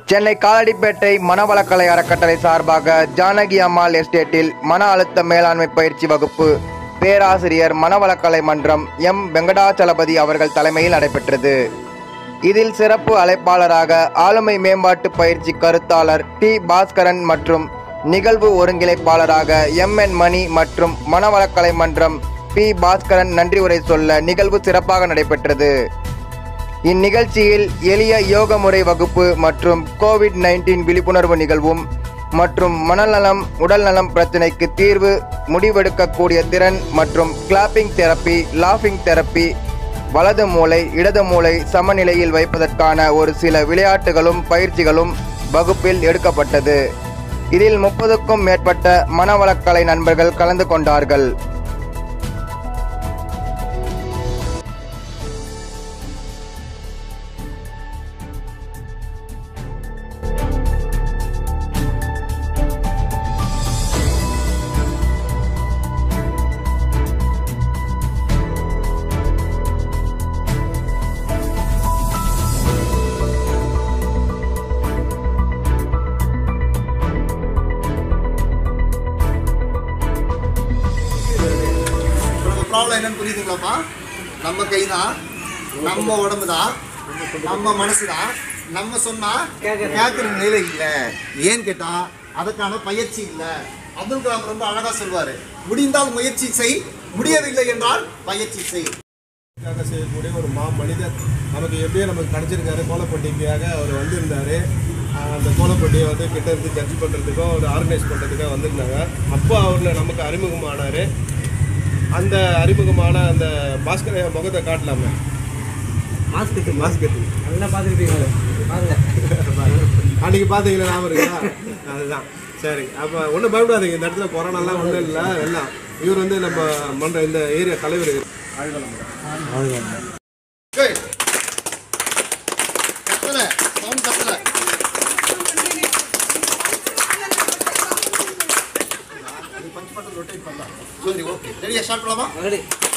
சென்னை காலடிப்பேட்டை மனவளக்கலை அறக்கட்டளை சார்பாக ஜானகி அம்மாள் எஸ்டேட்டில் மன அழுத்த மேலாண்மை பயிற்சி வகுப்பு பேராசிரியர் மனவளக்கலை மன்றம் எம் வெங்கடாச்சலபதி அவர்கள் தலைமையில் நடைபெற்றது இதில் சிறப்பு அழைப்பாளராக ஆளுமை மேம்பாட்டு பயிற்சி கருத்தாளர் டி பாஸ்கரன் மற்றும் நிகழ்வு ஒருங்கிணைப்பாளராக எம் என் மணி மற்றும் மனவளக்கலை மன்றம் பி பாஸ்கரன் நன்றி உரை சொல்ல நிகழ்வு சிறப்பாக நடைபெற்றது இந்நிகழ்ச்சியில் எளிய யோக முறை வகுப்பு மற்றும் கோவிட் நைன்டீன் விழிப்புணர்வு நிகழ்வும் மற்றும் மனநலம் உடல்நலம் பிரச்சினைக்கு தீர்வு முடிவெடுக்கக்கூடிய திறன் மற்றும் கிளாப்பிங் தெரப்பி லாஃபிங் தெரப்பி வலது மூளை இடது மூளை சமநிலையில் வைப்பதற்கான ஒரு சில விளையாட்டுகளும் பயிற்சிகளும் வகுப்பில் எடுக்கப்பட்டது இதில் முப்பதுக்கும் மேற்பட்ட மனவளக்கலை நண்பர்கள் கலந்து கொண்டார்கள் நம்ம ப்ராப்ளம் என்னன்னு புரியுதுங்களாப்பா நம்ம கை தான் நம்ம உடம்பு தான் நம்ம மனசு தான் நம்ம சொன்னா கேட்குற நிலை இல்லை ஏன்னு கேட்டா அதுக்கான பயிற்சி இல்லை அப்துல் கலாம் ரொம்ப அழகா சொல்வாரு முடிந்தால் முயற்சி செய் முடியவில்லை என்றால் பயிற்சி செய் க்காக செய்யக்கூடிய ஒரு மா மனிதர் நமக்கு எப்படியோ நமக்கு கிடைச்சிருக்காரு கோலப்போட்டிக்காக அவர் வந்திருந்தாரு ஆஹ் அந்த கோலப்போட்டியை வந்து கிட்ட இருந்து ஜட்ஜ் பண்ணுறதுக்கோ ஒரு ஆர்கனைஸ் பண்ணுறதுக்காக வந்திருந்தாங்க அப்போ அவரில் நமக்கு அறிமுகமானார் அந்த அறிமுகமான அந்த பாஸ்கர் ஐயா முகத்தை காட்டலாமே மாஸ்க் எடுத்து மாஸ்க் எடுத்து நல்லா பார்த்துருப்பீங்க பாருங்க அன்றைக்கி பார்த்தீங்களா ஞாபகம் இருக்கா அதுதான் சரி அப்போ ஒன்றும் பயப்படாதீங்க இந்த இடத்துல கொரோனாலாம் ஒன்றும் இல்லை எல்லாம் இவர் வந்து நம்ம மன்ற இந்த ஏரியா தலைவர் Good. கத்தல சவுண்ட் கத்தல சரி ஓகே ரெடியா ஸ்டார்ட் பண்ணலாமா ரெடி